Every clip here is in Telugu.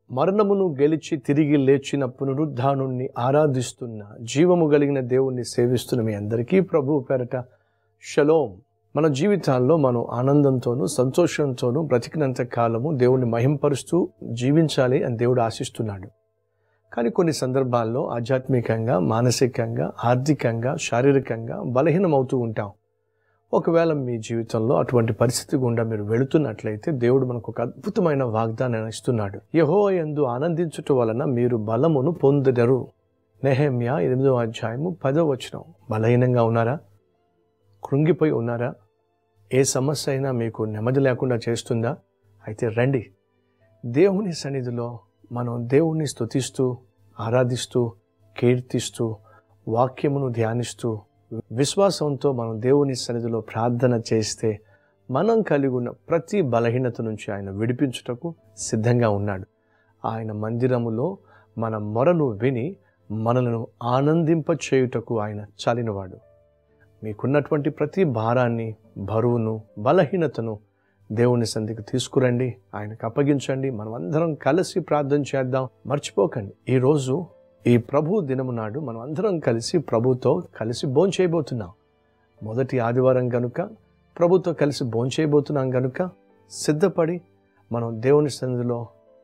మరణమును గెలిచి తిరిగి లేచిన పునరుద్ధానుణ్ణి ఆరాధిస్తున్న జీవము కలిగిన దేవుణ్ణి సేవిస్తున్న మీ అందరికీ ప్రభు పేరట షలోం మన జీవితాల్లో మనం ఆనందంతోనూ సంతోషంతోనూ బ్రతికినంత కాలము దేవుణ్ణి మహింపరుస్తూ జీవించాలి అని దేవుడు ఆశిస్తున్నాడు కానీ కొన్ని సందర్భాల్లో ఆధ్యాత్మికంగా మానసికంగా ఆర్థికంగా శారీరకంగా బలహీనమవుతూ ఉంటాం ఒకవేళ మీ జీవితంలో అటువంటి పరిస్థితి గుండా మీరు వెళుతున్నట్లయితే దేవుడు మనకు ఒక అద్భుతమైన వాగ్దానం ఇస్తున్నాడు యహో ఎందు ఆనందించుట వలన మీరు బలమును పొందెదరు నెహమ్య ఎనిమిదో అధ్యాయము పదో వచనం బలహీనంగా ఉన్నారా కృంగిపోయి ఉన్నారా ఏ సమస్య అయినా మీకు నెమ్మది లేకుండా చేస్తుందా అయితే రండి దేవుని సన్నిధిలో మనం దేవుణ్ణి స్తుతిస్తూ ఆరాధిస్తూ కీర్తిస్తూ వాక్యమును ధ్యానిస్తూ విశ్వాసంతో మనం దేవుని సన్నిధిలో ప్రార్థన చేస్తే మనం కలిగి ఉన్న ప్రతి బలహీనత నుంచి ఆయన విడిపించుటకు సిద్ధంగా ఉన్నాడు ఆయన మందిరములో మన మొరను విని మనలను ఆనందింప చేయుటకు ఆయన చాలినవాడు మీకున్నటువంటి ప్రతి భారాన్ని బరువును బలహీనతను దేవుని సంధికి తీసుకురండి ఆయనకు అప్పగించండి మనం అందరం కలిసి ప్రార్థన చేద్దాం మర్చిపోకండి ఈరోజు ఈ ప్రభు దినము నాడు మనం అందరం కలిసి ప్రభుతో కలిసి భోంచేయబోతున్నాం మొదటి ఆదివారం కనుక ప్రభుతో కలిసి భోంచేయబోతున్నాం కనుక సిద్ధపడి మనం దేవుని సన్నిధిలో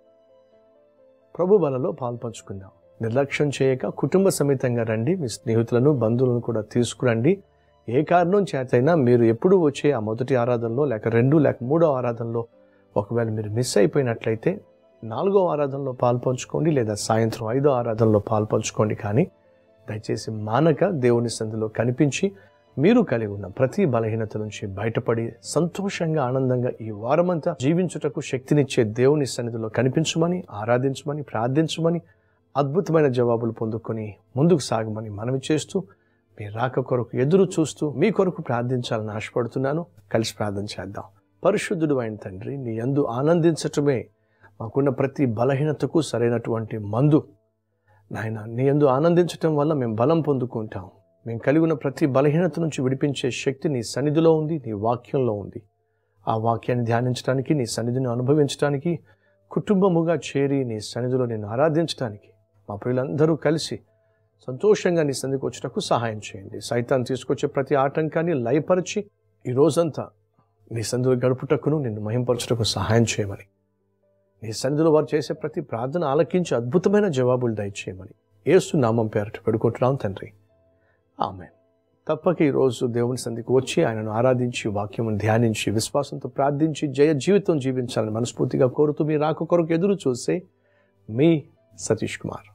ప్రభు బలలో పాల్పంచుకుందాం నిర్లక్ష్యం చేయక కుటుంబ సమేతంగా రండి మీ స్నేహితులను బంధువులను కూడా తీసుకురండి ఏ కారణం చేతైనా మీరు ఎప్పుడు వచ్చే ఆ మొదటి ఆరాధనలో లేక రెండు లేక మూడో ఆరాధనలో ఒకవేళ మీరు మిస్ అయిపోయినట్లయితే నాలుగో ఆరాధనలో పాల్పంచుకోండి లేదా సాయంత్రం ఐదో ఆరాధనలో పాల్పంచుకోండి కానీ దయచేసి మానక దేవుని సంధిలో కనిపించి మీరు కలిగి ఉన్న ప్రతి బలహీనత నుంచి బయటపడి సంతోషంగా ఆనందంగా ఈ వారమంతా జీవించుటకు శక్తినిచ్చే దేవుని సన్నిధిలో కనిపించమని ఆరాధించమని ప్రార్థించమని అద్భుతమైన జవాబులు పొందుకొని ముందుకు సాగమని మనవి చేస్తూ మీ రాక కొరకు ఎదురు చూస్తూ మీ కొరకు ప్రార్థించాలని ఆశపడుతున్నాను కలిసి ప్రార్థన చేద్దాం పరిశుద్ధుడు అయిన తండ్రి నీ యందు ఆనందించటమే మాకున్న ప్రతి బలహీనతకు సరైనటువంటి మందు నాయన నీ యందు ఆనందించటం వల్ల మేము బలం పొందుకుంటాం మేము కలిగి ఉన్న ప్రతి బలహీనత నుంచి విడిపించే శక్తి నీ సన్నిధిలో ఉంది నీ వాక్యంలో ఉంది ఆ వాక్యాన్ని ధ్యానించడానికి నీ సన్నిధిని అనుభవించడానికి కుటుంబముగా చేరి నీ సన్నిధిలో నేను ఆరాధించడానికి మా ప్రియులందరూ కలిసి సంతోషంగా నీ సంధికి వచ్చేటకు సహాయం చేయండి సైతాన్ని తీసుకొచ్చే ప్రతి ఆటంకాన్ని లయపరిచి ఈ రోజంతా నీ సంధిలో గడుపుటకును నిన్ను మహింపరచుటకు సహాయం చేయమని నీ సన్నిధిలో వారు చేసే ప్రతి ప్రార్థన ఆలకించి అద్భుతమైన జవాబులు దయచేయమని ఏసు నామం పేరట పెడుకుంటున్నాం తండ్రి ఆమె తప్పక ఈరోజు దేవుని సంధికి వచ్చి ఆయనను ఆరాధించి వాక్యమును ధ్యానించి విశ్వాసంతో ప్రార్థించి జయ జీవితం జీవించాలని మనస్ఫూర్తిగా కోరుతూ మీ రాక కొరకు ఎదురు చూసే మీ సతీష్ కుమార్